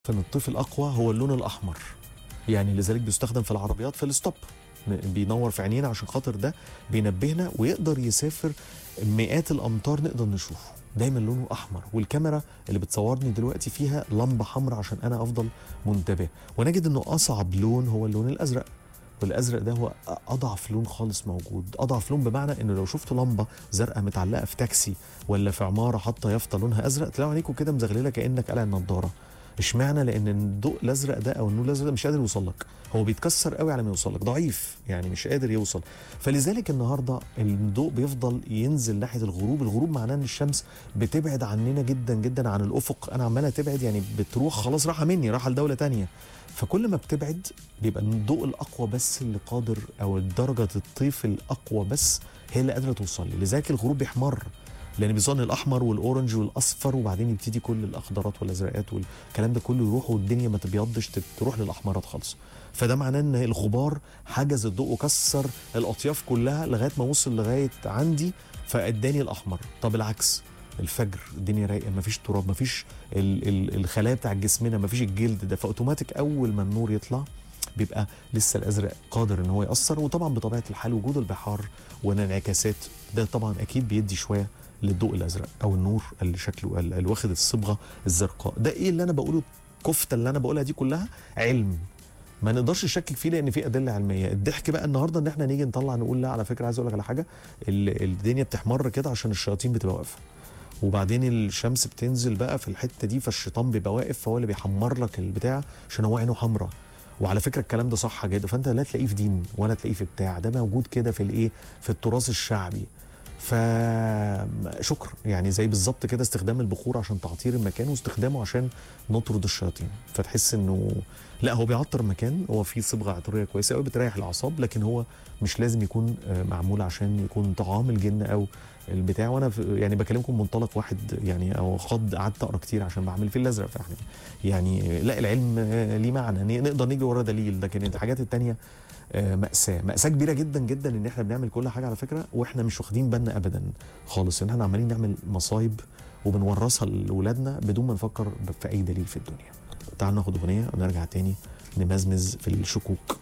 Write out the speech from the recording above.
ان الطيف الاقوى هو اللون الاحمر يعني لذلك بيستخدم في العربيات في الستوب بينور في عينينا عشان خاطر ده بينبهنا ويقدر يسافر مئات الامتار نقدر نشوفه دايما لونه احمر والكاميرا اللي بتصورني دلوقتي فيها لمبه حمراء عشان انا افضل منتبه ونجد انه اصعب لون هو اللون الازرق والازرق ده هو اضعف لون خالص موجود اضعف لون بمعنى انه لو شفت لمبه زرقاء متعلقه في تاكسي ولا في عماره حاطه يافطه لونها ازرق تلاقوا عينيكوا كده مزغلله كانك قلع النضاره اشمعنى لان الضوء الازرق ده او النور الازرق ده مش قادر يوصل لك هو بيتكسر قوي على ما يوصل لك ضعيف يعني مش قادر يوصل فلذلك النهارده الضوء بيفضل ينزل ناحيه الغروب الغروب معناه ان الشمس بتبعد عننا جدا جدا عن الافق انا عماله تبعد يعني بتروح خلاص راحه مني راحه لدوله تانية فكل ما بتبعد بيبقى الضوء الاقوى بس اللي قادر او درجه الطيف الاقوى بس هي اللي قادره توصل لي لذلك الغروب بيحمر لان بيظن الاحمر والاورنج والاصفر وبعدين يبتدي كل الاخضرات والازرقات والكلام ده كله يروح والدنيا ما تبيضش تروح للاحمرات خالص فده معناه ان الغبار حجز الضوء وكسر الاطياف كلها لغايه ما وصل لغايه عندي فاداني الاحمر طب العكس الفجر الدنيا رايقه مفيش تراب مفيش ال ال الخلايا بتاع جسمنا مفيش الجلد ده فاوتوماتيك اول ما النور يطلع بيبقى لسه الازرق قادر ان هو ياثر وطبعا بطبيعه الحال وجود البحار والانعكاسات ده طبعا اكيد بيدي شويه للضوء الازرق او النور اللي شكله اللي واخد الصبغه الزرقاء ده ايه اللي انا بقوله الكفته اللي انا بقولها دي كلها علم ما نقدرش نشكك فيه لان في ادله علميه الضحك بقى النهارده ان احنا نيجي نطلع نقول لا على فكره عايز اقول لك على حاجه الدنيا بتحمر كده عشان الشياطين بتبقى واقفه وبعدين الشمس بتنزل بقى في الحته دي فالشيطان بيبقى واقف فهو اللي بيحمر لك البتاع عشان هو عينه حمراء وعلى فكره الكلام ده صح جدا فانت لا تلاقيه في دين ولا تلاقيه في بتاع ده موجود كده في الايه في التراث الشعبي فشكر يعني زي بالظبط كده استخدام البخور عشان تعطير المكان واستخدامه عشان نطرد الشياطين فتحس انه لا هو بيعطر المكان هو فيه صبغه عطريه كويسه قوي بتريح الاعصاب لكن هو مش لازم يكون معمول عشان يكون طعام الجن او البتاع وانا يعني بكلمكم منطلق واحد يعني او خض قعدت اقرا كتير عشان بعمل فيه الازرق فاحنا يعني لا العلم ليه معنى نقدر نجري ورا دليل لكن الحاجات التانيه مأساة مأساة كبيرة جدا جدا ان احنا بنعمل كل حاجة على فكرة واحنا مش واخدين بالنا ابدا خالص ان احنا عمالين نعمل مصايب وبنورثها لاولادنا بدون ما نفكر في اي دليل في الدنيا تعالوا ناخد اغنية ونرجع تاني نمزمز في الشكوك